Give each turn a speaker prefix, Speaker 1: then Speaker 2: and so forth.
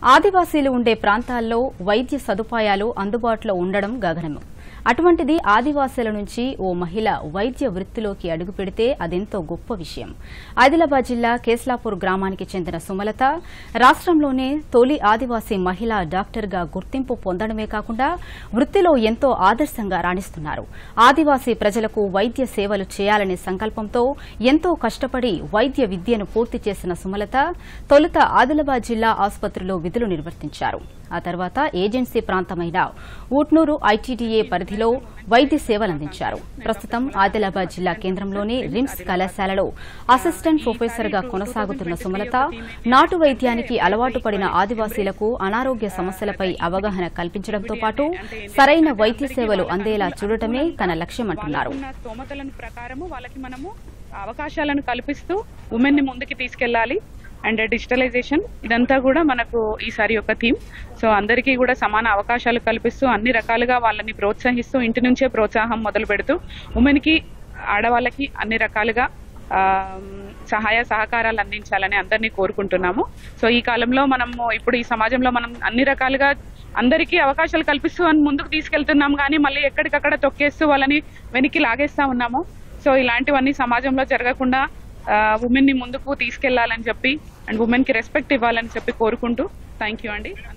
Speaker 1: ఆదివాసీలు ఉండే ప్రాంతాల్లో వైద్య సదుపాయాలు అందుబాటులో ఉండడం గగనము అటువంటిది ఆదివాసీల నుంచి ఓ మహిళ వైద్య వృత్తిలోకి అడుగుపెడితే అదెంతో గొప్ప విషయం ఆదిలాబాద్ జిల్లా కేస్లాపూర్ గ్రామానికి చెందిన సుమలత రాష్ట్రంలోనే తొలి ఆదివాసీ మహిళా డాక్టర్గా గుర్తింపు పొందడమే కాకుండా వృత్తిలో ఎంతో ఆదర్శంగా రాణిస్తున్నారు ఆదివాసీ ప్రజలకు వైద్య సేవలు చేయాలనే సంకల్పంతో ఎంతో కష్టపడి వైద్య విద్యను పూర్తి చేసిన సుమలత తొలుత ఆదిలాబాద్ జిల్లా ఆసుపత్రిలో విధులు నిర్వర్తించారు ఆ తర్వాత ఏజెన్సీ ప్రాంతమైన ఊట్నూరు ఐటీడీఏ పరిధిలో వైద్య సేవలందించారు ప్రస్తుతం ఆదిలాబాద్ జిల్లా కేంద్రంలోని రిమ్స్ కళాశాలలో అసిస్టెంట్ ప్రొఫెసర్గా కొనసాగుతున్న సుమలత నాటు వైద్యానికి అలవాటు పడిన ఆదివాసీలకు అనారోగ్య సమస్యలపై అవగాహన కల్పించడంతో పాటు సరైన వైద్య సేవలు అందేలా చూడటమే తన లక్ష్యమంటున్నారు
Speaker 2: ఉన్న స్తోమతలను ప్రకారము వాళ్ళకి మనము అవకాశాలను కల్పిస్తూ ఉమెన్ ని ముందుకు తీసుకెళ్ళాలి అండ్ డిజిటలైజేషన్ ఇదంతా కూడా మనకు ఈసారి ఒక థీమ్ సో అందరికీ కూడా సమాన అవకాశాలు కల్పిస్తూ అన్ని రకాలుగా వాళ్ళని ప్రోత్సహిస్తూ ఇంటి నుంచే ప్రోత్సాహం మొదలు పెడుతూ ఉమెన్ కి ఆడవాళ్ళకి అన్ని రకాలుగా ఆ, సహాయ సహకారాలు అందించాలని అందరినీ కోరుకుంటున్నాము సో ఈ కాలంలో మనము ఇప్పుడు ఈ సమాజంలో మనం అన్ని రకాలుగా అందరికీ అవకాశాలు కల్పిస్తూ అని ముందుకు తీసుకెళ్తున్నాం కానీ మళ్ళీ ఎక్కడికక్కడ తొక్కేస్తూ వాళ్ళని వెనక్కి లాగేస్తా ఉన్నాము సో ఇలాంటివన్నీ సమాజంలో జరగకుండా ఉమెన్ ని ముందుకు తీసుకెళ్లాలని చెప్పి అండ్ ఉమెన్ కి రెస్పెక్ట్ ఇవ్వాలని చెప్పి కోరుకుంటూ థ్యాంక్ యూ అండి